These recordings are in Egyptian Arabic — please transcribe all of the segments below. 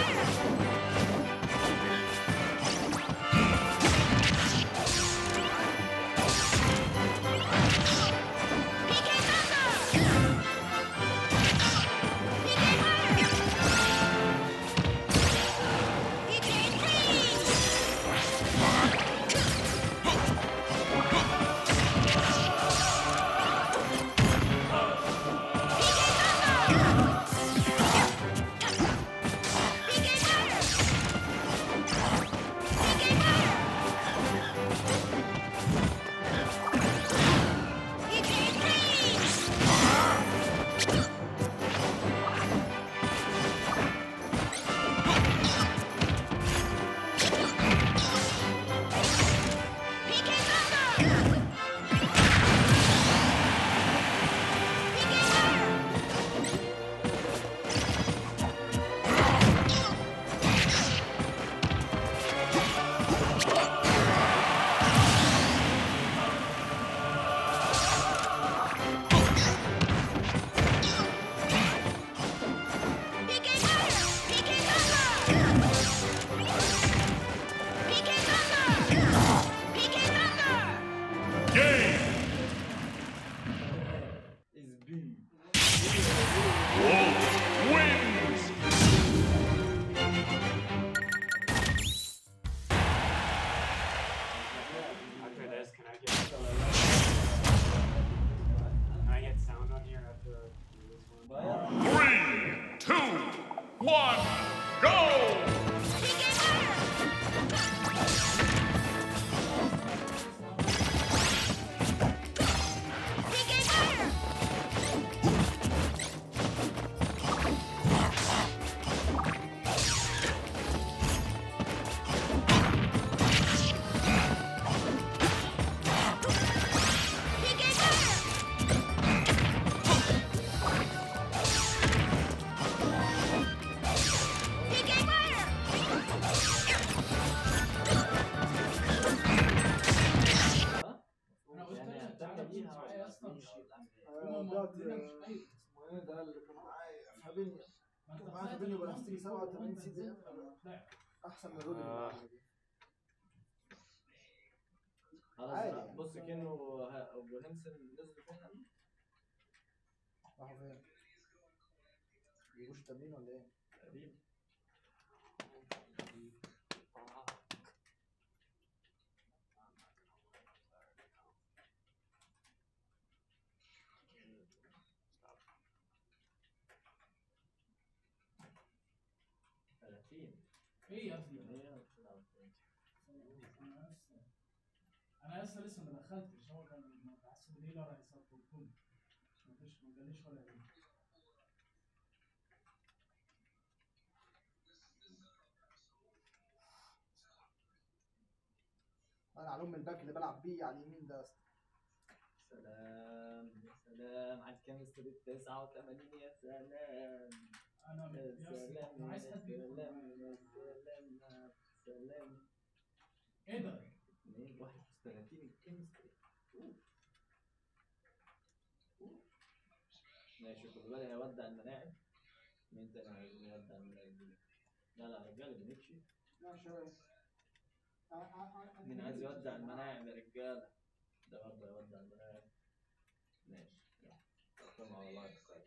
After this, can I get can I get sound on here after this one? Three, two, one, go! انا قلت يعني لك هتعمل تعالى تيجي بيها معايا ولا اصلا بيها مش ولا هما انا ما بدات قلنا مش طيب اسمه ايه ده اللي كان معايا فابينيو ما انت كان معايا طلعت فابينيو من بلاستيكي المنطقة 87 وانت سي دي نزلت طلعت. احسن من الرودي اللي آه. معايا دي. خلاص عادي بقى، يعني. بص كأنه ه- ابو هيمسن نزل فيها راحوا فين؟ بيجوش التمرين ولا ايه؟ تقريبا ثلاثين ايه يا ابني مية وتسعة انا لسه انا لسه لسه ما دخلتش هو كان متعصب ليه لا هيصفر كله ما فيش ما جاليش ولا يوم انا على ام الباك اللي بلعب بيه على اليمين ده يا اسطى. سلام يا سلام على الكيمستري 89 يا سلام انا يا يا اسطى سلام انا عايز يا حد يدخل سلام معايا. يا سلام يا سلام ايه ده؟ 2 31 الكيمستري أوف. أوف. ماشي خد بالك هيودع الملاعب مين تاني عايز يودع الملاعب دي؟ لا لا رجاله بنمشي لا شوية آه، آه، آه، مين عايز يودع الملاعب يا رجاله ده برضه هيودع الملاعب ماشي يلا قوم على الله يخير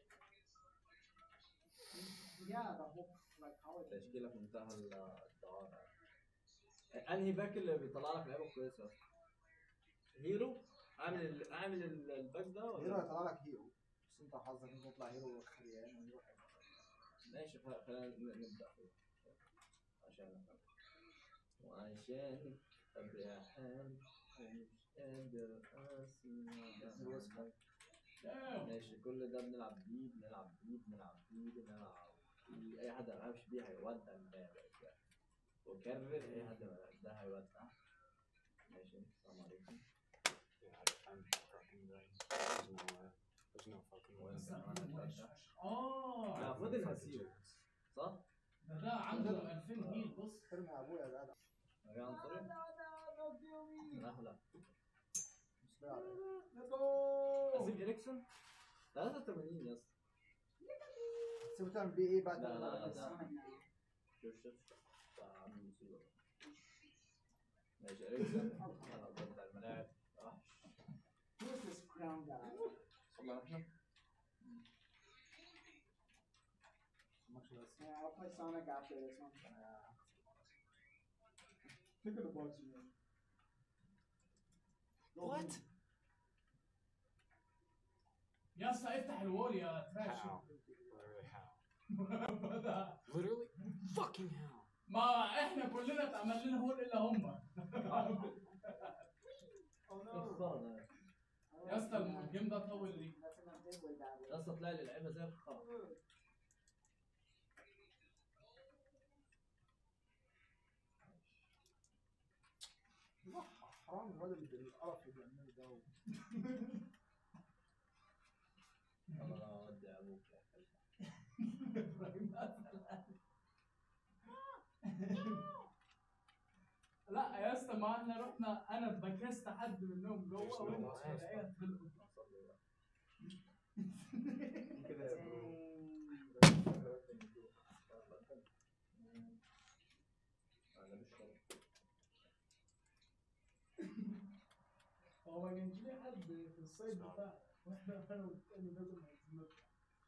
Yeah, the whole like how it تشكيله في منتهى الدعاره انهي باك اللي بيطلع لك لعيبه كويسه هيرو عامل ال- عامل ال- الباك ده هيرو ولا هيطلع لك هيرو بس انت حظك انت تطلع هيرو خريان وهيرو حلو ماشي خ- خلينا ن- نبدا عشان أفهم. وعشان ابقى حال ومش قادر اسمع دام. ماشي كل ده بنلعب بيه بنلعب بيه بنلعب بيه بنلعب بيه اي حد ما لعبش بيه هيودع الباب وكرر اي حد ما لعب ده هيودع ماشي السلام عليكم Yeah, I'm fucking right. There's no way. There's no fucking way. بس أنا أنا هتودع. مش- اه لا المفروض اني هسيبه صح؟ ده ده عنده 2000 جنيه بص ارمي يا ابويا يا جدع رجع عن طريق لا لا بسم الله عليك ليتس جو اسيب اريكسون 83 يا اسطى سيبه تعمل بيه ايه بعد لا لا لا ما ده جورج شيتس بتاع عم مصيبة ماشي اريكسن انا ضد الملاعب وحش Who's this crown guy? والله احنا Much less. Yeah, I'll play Sonic after this one. Think of the box you know. What? يا اسطى افتح الوول يا تراش How? Literally how? بدأ. Literally fucking how? ما احنا كلنا اتعمل لنا هول الا هم Oh خسارة يا اسطى الجيم ده طول ليه That's enough big way bad. يا اسطى طلع لي لعيبة زي الخرا حرام الولد اللي بالقرف اللي بيعمله ده و- والله انا اودي ابوك يا كلب لا يا اسطى ما احنا رحنا انا بكست حد منهم جوه There's no وانت way. شايفها طلعوا. أصلي بقى. كده يا برو. انا مش شرط هو ما كانش ليه حد في الصيد بتاعه واحنا انا والتاني لازم نطلع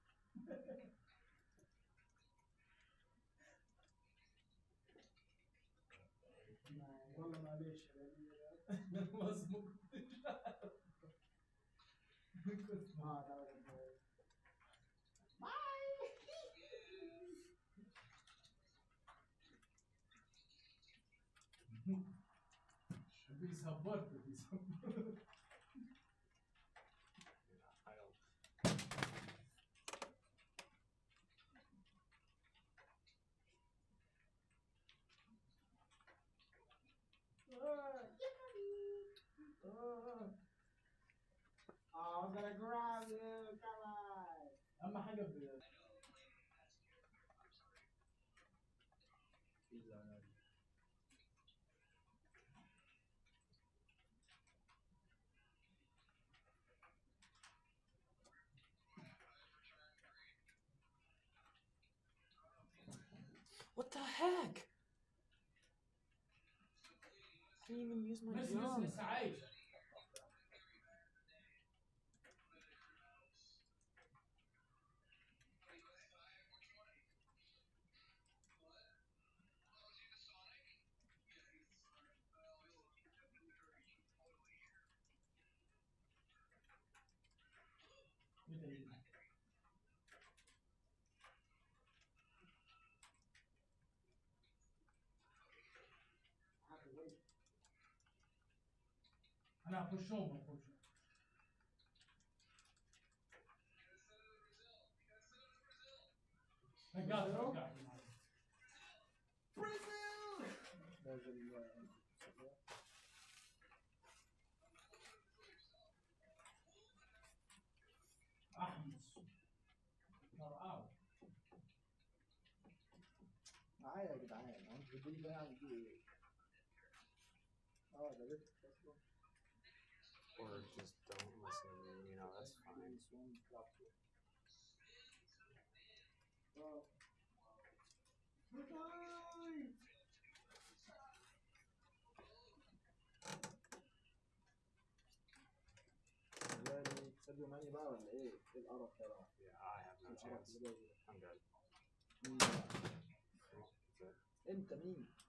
والله معلش يعني بس ما كنتش عارف. كنت Oh, that was embarrassing. بيصبرت بيصبرت I don't. Oh, I'm gonna grab you. Come on. اهم حاجه ب... إذا أنا What the heck? I didn't even use my ميسي ميسي jump. لسه عايش ايه ده ايه ده؟ I have to wait. انا هخشهم هخشهم رجعت رجعت لازم ال- احمس مرقاو معايا يا جدعان هو انتوا بتقولوا لي بقى اعمل بيه ايه؟ اه ده لسه اصلا Or just don't listen to me, you know, that's fine. This one dropped it. Well, يعني ساديو ماني بقى ولا ايه؟ ايه القرف ده بقى؟ Yeah, I have no القرف chance. اللي جاي ده. I'm good. مين؟ That's it. انت مين؟